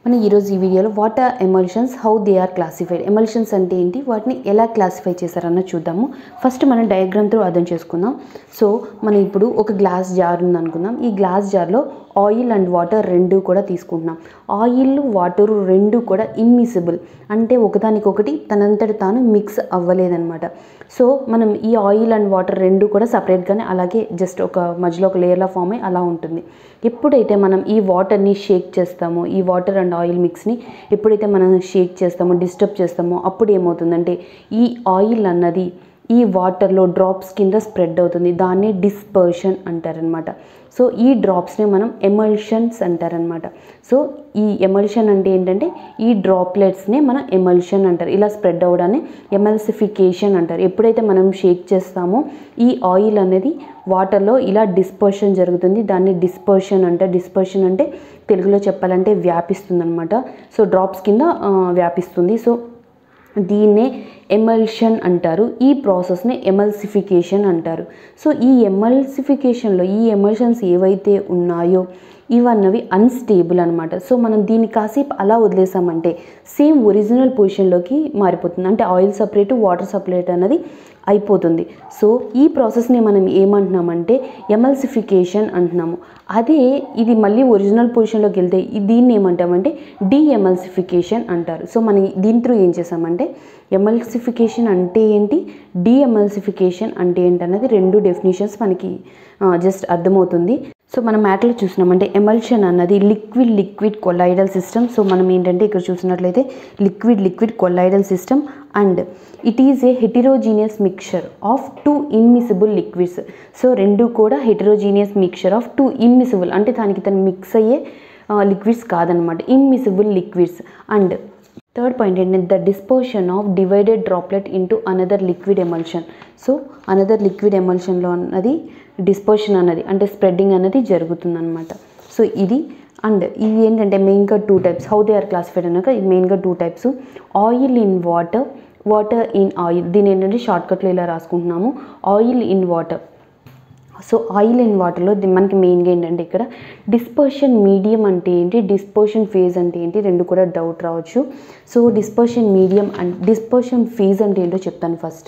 మనం ఈరోజు ఈ వీడియోలో what are emulsions how they are classified emulsions అంటే ఏంటి వాటిని ఎలా క్లాసిఫై చేశారన్న చూద్దాము ఫస్ట్ మనం డయాగ్రామ్ త్రూ అర్థం చేసుకుందాం సో మనం ఇప్పుడు ఒక గ్లాస్ జార్ ఉంది అనుకుందాం ఈ గ్లాస్ జార్లో ఆయిల్ అండ్ వాటర్ రెండు కూడా తీసుకుంటున్నాం ఆయిల్ వాటర్ రెండు కూడా ఇమ్మిసిబుల్ అంటే ఒకదానికొకటి తనంతట తాను మిక్స్ అవ్వలేదన్నమాట సో మనం ఈ ఆయిల్ అండ్ వాటర్ రెండు కూడా సపరేట్గానే అలాగే జస్ట్ ఒక మధ్యలో ఒక లేయర్లా ఫామ్ అయ్యి అలా ఉంటుంది ఎప్పుడైతే మనం ఈ వాటర్ని షేక్ చేస్తామో ఈ వాటర్ అండ్ ఆయిల్ మిక్స్ని ఎప్పుడైతే మనం షేక్ చేస్తామో డిస్టర్బ్ చేస్తామో అప్పుడు ఏమవుతుందంటే ఈ ఆయిల్ అన్నది ఈ వాటర్లో డ్రాప్స్ కింద స్ప్రెడ్ అవుతుంది దాన్ని డిస్పర్షన్ అంటారనమాట సో ఈ డ్రాప్స్ని మనం ఎమల్షన్స్ అంటారనమాట సో ఈ ఎమల్షన్ అంటే ఏంటంటే ఈ డ్రాప్లెట్స్ని మనం ఎమల్షన్ అంటారు ఇలా స్ప్రెడ్ అవ్వడాన్ని ఎమల్సిఫికేషన్ అంటారు ఎప్పుడైతే మనం షేక్ చేస్తామో ఈ ఆయిల్ అనేది వాటర్లో ఇలా డిస్పర్షన్ జరుగుతుంది దాన్ని డిస్పర్షన్ అంటారు డిస్పర్షన్ అంటే తెలుగులో చెప్పాలంటే వ్యాపిస్తుంది అనమాట సో డ్రాప్స్ కింద ఆ, వ్యాపిస్తుంది సో దీన్నే ఎమల్షన్ అంటారు ఈ ప్రాసెస్ని ఎమల్సిఫికేషన్ అంటారు సో ఈ ఎమల్సిఫికేషన్లో ఈ ఎమల్షన్స్ ఏవైతే ఉన్నాయో ఇవన్నవి అన్స్టేబుల్ అనమాట సో మనం దీన్ని కాసేపు అలా వదిలేసామంటే సేమ్ ఒరిజినల్ పొజిషన్లోకి మారిపోతుంది అంటే ఆయిల్ సపరేట్ వాటర్ సపరేట్ అనేది అయిపోతుంది సో ఈ ప్రాసెస్ని మనం ఏమంటున్నామంటే ఎమల్సిఫికేషన్ అంటున్నాము అదే ఇది మళ్ళీ ఒరిజినల్ పొజిషన్లోకి వెళ్తే ఈ- దీన్ని ఏమంటామంటే డిఎమల్సిఫికేషన్ అంటారు సో మనం దీని త్రూ ఏం చేసామంటే ఎమల్సిఫికేషన్ అంటే ఏంటి డిఎమల్సిఫికేషన్ అంటే ఏంటి అన్నది రెండు డెఫినేషన్స్ మనకి జస్ట్ అర్థమవుతుంది సో మనం మ్యాటర్లో చూసినామంటే ఎమల్షన్ అన్నది liquid liquid colloidal system so మనం ఏంటంటే ఇక్కడ చూసినట్లయితే liquid liquid colloidal system and it is a heterogeneous mixture of two immiscible liquids so రెండు కూడా heterogeneous mixture of two immiscible అంటే దానికి తను మిక్స్ అయ్యే లిక్విడ్స్ కాదనమాట immiscible liquids and third point ఏంటంటే the dispersion of divided droplet into another liquid emulsion so another liquid ఎమల్షన్లో అన్నది డిస్పోషన్ అన్నది అంటే స్ప్రెడ్డింగ్ అనేది జరుగుతుందన్నమాట సో ఇది అండ్ ఇది ఏంటంటే మెయిన్గా two types how they are classified అన్నాక ఇది మెయిన్గా two types oil in water water in oil దీని ఏంటంటే షార్ట్కట్లో ఇలా రాసుకుంటున్నాము oil in water so oil and వాటర్లో ది- మనకి మెయిన్గా ఏంటంటే ఇక్కడ డిస్పర్షన్ మీడియం అంటే ఏంటి డిస్పర్షన్ ఫేజ్ అంటే ఏంటి రెండు కూడా డౌట్ రావచ్చు so dispersion medium and dispersion phase అంటే ఏంటో చెప్తాను ఫస్ట్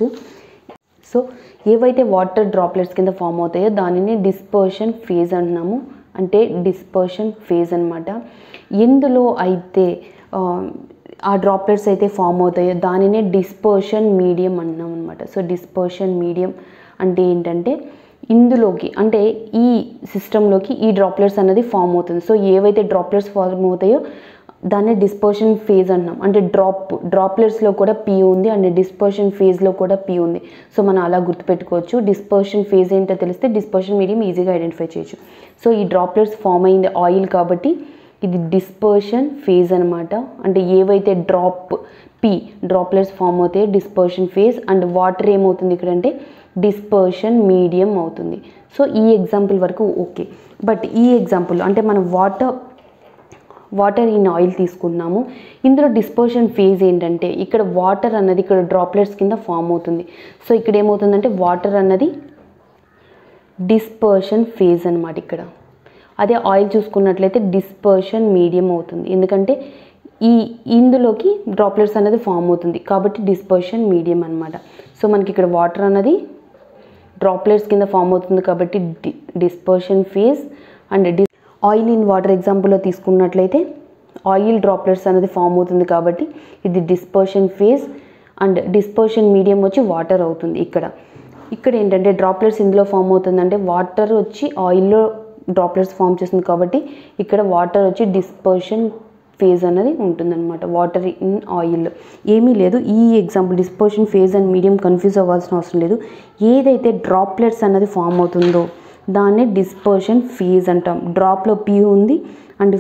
సో ఏవైతే వాటర్ డ్రాప్లెట్స్ కింద ఫామ్ అవుతాయో దానిని డిస్పర్షన్ ఫేజ్ అంటున్నాము అంటే డిస్పర్షన్ ఫేజ్ అనమాట ఎందులో అయితే ఆ, ఆ డ్రాప్లెట్స్ అయితే ఫామ్ అవుతాయో దానినే డిస్పర్షన్ మీడియం అన్నాం అనమాట సో డిస్పర్షన్ మీడియం అంటే ఏంటంటే ఇందులోకి అంటే ఈ సిస్టంలోకి ఈ డ్రాప్లెట్స్ అనేది ఫామ్ అవుతుంది సో ఏవైతే డ్రాప్లెట్స్ ఫామ్ అవుతాయో దాన్ని డిస్పర్షన్ ఫేజ్ అంటున్నాం అంటే డ్రాప్ డ్రాప్లెట్స్లో కూడా పీ ఉంది అండ్ డిస్పర్షన్ ఫేజ్లో కూడా పీ ఉంది సో మనం అలా గుర్తుపెట్టుకోవచ్చు డిస్పర్షన్ ఫేజ్ ఏంటో తెలిస్తే డిస్పర్షన్ మీడియం ఈజీగా ఐడెంటిఫై చేయొచ్చు సో ఈ డ్రాప్లెట్స్ ఫామ్ అయింది ఆయిల్ కాబట్టి ఇది డిస్పర్షన్ ఫేజ్ అనమాట అంటే ఏవైతే డ్రాప్ పీ డ్రాప్లెట్స్ ఫామ్ అవుతాయి డిస్పర్షన్ ఫేజ్ అండ్ వాటర్ ఏమవుతుంది ఇక్కడ అంటే డిస్పర్షన్ మీడియం అవుతుంది సో ఈ ఎగ్జాంపుల్ వరకు ఓకే బట్ ఈ ఎగ్జాంపుల్ అంటే మనం వాటర్ వాటర్ ఇన్ ఆయిల్ తీసుకున్నాము ఇందులో డిస్పర్షన్ ఫేజ్ ఏంటంటే ఇక్కడ వాటర్ అన్నది ఇక్కడ డ్రాప్లెట్స్ కింద ఫామ్ అవుతుంది సో ఇక్కడ ఏమవుతుందంటే వాటర్ అన్నది డిస్పర్షన్ ఫేజ్ అనమాట ఇక్కడ అదే ఆయిల్ చూసుకున్నట్లయితే డిస్పర్షన్ మీడియం అవుతుంది ఎందుకంటే ఈ ఇందులోకి డ్రాప్లెట్స్ అనేది ఫామ్ అవుతుంది కాబట్టి డిస్పర్షన్ మీడియం అనమాట సో మనకి ఇక్కడ వాటర్ అన్నది డ్రాప్లెట్స్ కింద ఫామ్ అవుతుంది కాబట్టి the dispersion phase and the oil in water ఎగ్జాంపుల్లో తీసుకున్నట్లయితే ఆయిల్ డ్రాప్లెట్స్ అనేది ఫామ్ అవుతుంది కాబట్టి ఇది dispersion phase and dispersion medium వచ్చి వాటర్ అవుతుంది ఇక్కడ ఇక్కడ ఏంటంటే డ్రాప్లెట్స్ ఇందులో ఫామ్ అవుతుందంటే వాటర్ వచ్చి ఆయిల్లో డ్రాప్లెట్స్ ఫామ్ చేస్తుంది కాబట్టి ఇక్కడ వాటర్ వచ్చి డిస్పర్షన్ ఫేజ్ అనేది ఉంటుందన్నమాట వాటర్ ఇన్ ఆయిల్ ఏమీ లేదు ఈ example dispersion phase and medium confuse అవ్వాల్సిన అవసరం లేదు ఏదైతే డ్రాప్లెట్స్ అన్నది ఫామ్ అవుతుందో దాన్ని డిస్పర్షన్ ఫేజ్ అంటాం డ్రాప్లో పీ ఉంది అండ్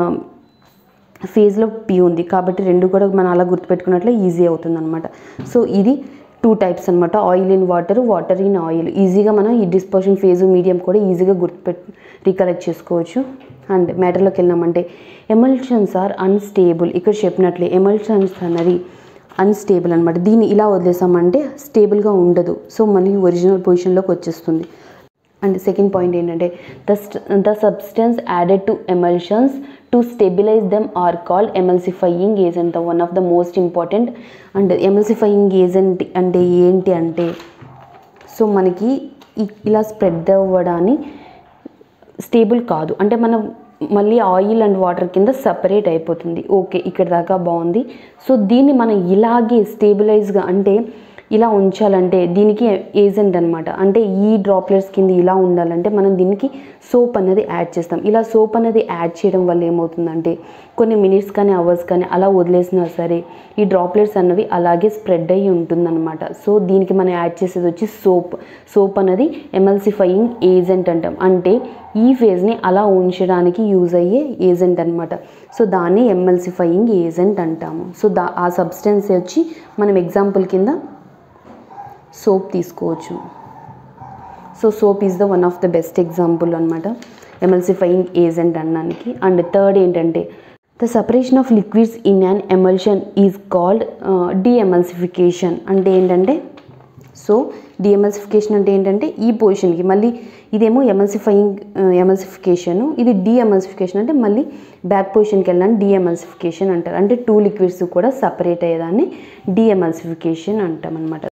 ఫేజ్లో పీ ఉంది కాబట్టి రెండు కూడా మనం అలా గుర్తుపెట్టుకున్నట్లే ఈజీ అవుతుంది అనమాట సో ఇది టూ టైప్స్ అనమాట oil in water water in oil ఈజీగా మనం ఈ డిస్పర్షన్ ఫేజ్ మీడియం కూడా ఈజీగా గుర్తుపెట్టు రీకలెక్ట్ చేసుకోవచ్చు అండ్ మ్యాటర్లోకి వెళ్ళినామంటే ఎమల్షన్స్ ఆర్ అన్స్టేబుల్ ఇక్కడ చెప్పినట్లే ఎమల్షన్స్ అన్నది అన్స్టేబుల్ అనమాట దీన్ని ఇలా వదిలేసామంటే స్టేబుల్గా ఉండదు సో మళ్ళీ ఒరిజినల్ పొజిషన్లోకి వచ్చేస్తుంది అండ్ సెకండ్ పాయింట్ ఏంటంటే the the substance added to emulsions to stabilize them are called emulsifying agent the one of the most important and emulsifying agent అంటే ఏంటి అంటే సో మనకి ఇ- ఇలా స్ప్రెడ్ అవ్వడాన్ని స్టేబుల్ కాదు అంటే మనం మళ్ళీ ఆయిల్ అండ్ వాటర్ కింద సపరేట్ అయిపోతుంది ఓకే ఇక్కడ దాకా బాగుంది సో దీన్ని మనం ఇలాగే స్టేబిలైజ్గా అంటే ఇలా ఉంచాలంటే దీనికి ఏజెంట్ అనమాట అంటే ఈ డ్రాప్లెట్స్ కింద ఇలా ఉండాలంటే మనం దీనికి సోప్ అనేది యాడ్ చేస్తాం ఇలా సోప్ అనేది యాడ్ చేయడం వల్ల ఏమవుతుందంటే కొన్ని మినిట్స్ కానీ అవర్స్ కానీ అలా వదిలేసినా సరే ఈ డ్రాప్లెట్స్ అన్నవి అలాగే స్ప్రెడ్ అయ్యి ఉంటుందన్నమాట సో దీనికి మనం యాడ్ చేసేది వచ్చి సోప్ సోప్ అనేది ఎమల్సిఫయింగ్ ఏజెంట్ అంటాం అంటే ఈ ఫేజ్ని అలా ఉంచడానికి యూజ్ అయ్యే ఏజెంట్ అనమాట సో దాన్ని ఎమల్సిఫయింగ్ ఏజెంట్ అంటాము సో దా ఆ సబ్స్టెన్స్ వచ్చి మనం ఎగ్జాంపుల్ కింద సోప్ తీసుకోవచ్చు so soap is the one of the best example అనమాట ఎమల్సిఫయింగ్ ఏజెంట్ అనడానికి అండ్ థర్డ్ ఏంటంటే the separation of liquids in an emulsion is called demulsification అంటే ఏంటంటే సో డిఎమల్సిఫికేషన్ అంటే ఏంటంటే ఈ పొజిషన్కి మళ్ళీ ఇదేమో ఎమల్సిఫయింగ్ ఎమల్సిఫికేషన్ ఇది డిఎమల్సిఫికేషన్ అంటే మళ్ళీ బ్యాక్ పొజిషన్కి వెళ్ళడానికి డిఎమల్సిఫికేషన్ అంటారు అంటే టూ లిక్విడ్స్ కూడా సపరేట్ అయ్యేదాన్ని డిఎమల్సిఫికేషన్ అంటాం అనమాట